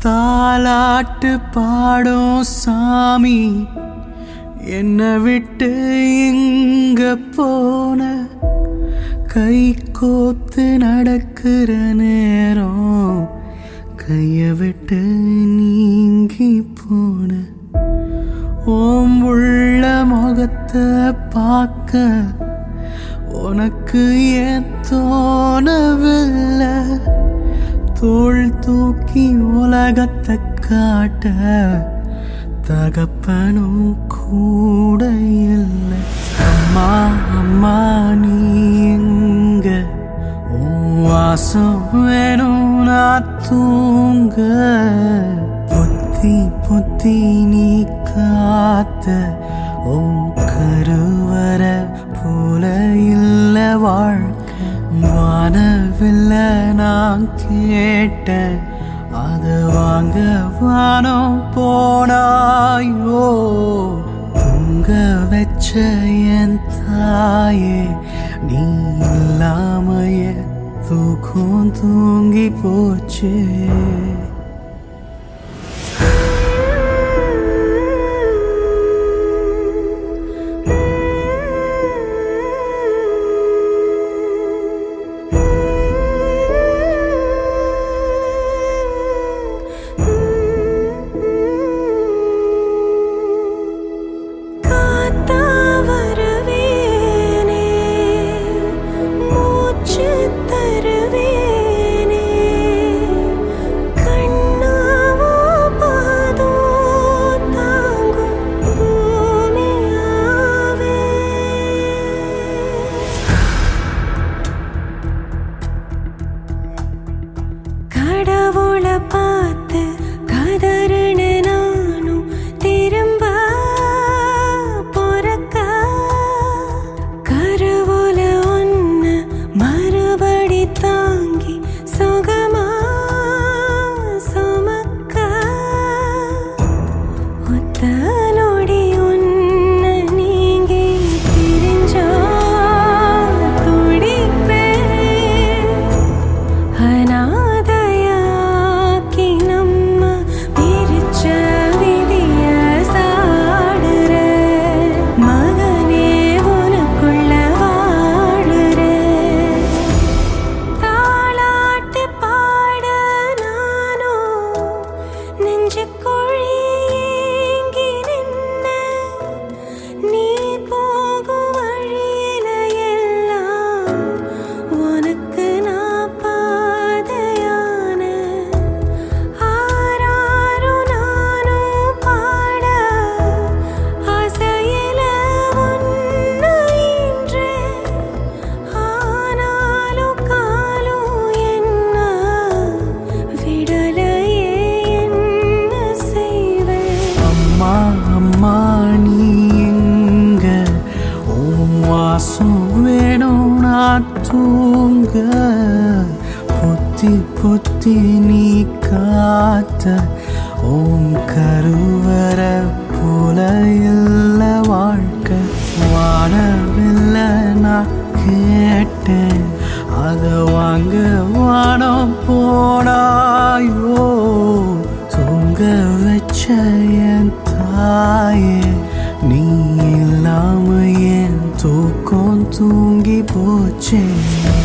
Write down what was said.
தாலாட்டு பாடும் சாமி என்னை விட்டு எங்க போன கை கோத்து நடக்கிற நேரம் கைய விட்டு நீங்கி போன ஓம் உள்ள முகத்தை பார்க்க உனக்கு ஏன் தோணவில்லை தோள் தூக்கி உலகத்தை காட்ட தகப்பனும் கூட இல்லை அம்மா அம்மா நீ எங்க உன் வாசம் வேணும் நான் தூங்க புத்தி புத்தி நீ காத்த உன் கருவற போல இல்ல வாழ்க்கை வானவில்ல நான் கேட்டேன் அது வாங்க வானம் போனாயோ தூங்க வச்ச என் தாயே நீ இல்லாமைய தூக்கம் தூங்கி போச்சே காத்தா வருவேனே மூச்சு தருவேனே கண்ணாவோ பாதோ தாங்கும் பூமியாவே கடவுள பார்த்து கதறின நானும் திரும்ப பொறக்க கருவுல ஒன்னு மறுபடி தாங்கி சுகமா சுமக்க ஒத்த நொடி உன்ன நீங்கி பிரிஞ்சா துடிப்பேன் அனாதையாக்கி நம்ம பிரிச்ச விதிய சாடுற மகனே உனக்குள்ள வாழுற தாளாட்டு பாட நானோ நெஞ்சுக்குழி ஏங்கி நின்ன நீ போகும் வழியில எல்லாம் உனக்கு நான் பாதையான ஆராரோ நானும் பாட ஆசையில ஒன்னு இன்றே ஆனாலும் காலும் என்ன விடலையே என்ன செய்வேன் அம்மா அம்மா நீ எங்க உன் வாசம் வேணும் நான் தூங்க புத்தி புத்தி நீ காத்த உன் கருவற போல இல்ல வாழ்க்கை வானவில்லை நான் கேட்டேன் அதை வாங்க வானம் போனாயோ தூங்க வச்ச என் தாயே நீ இல்லாம என் தூக்கம் தூங்கி போச்சே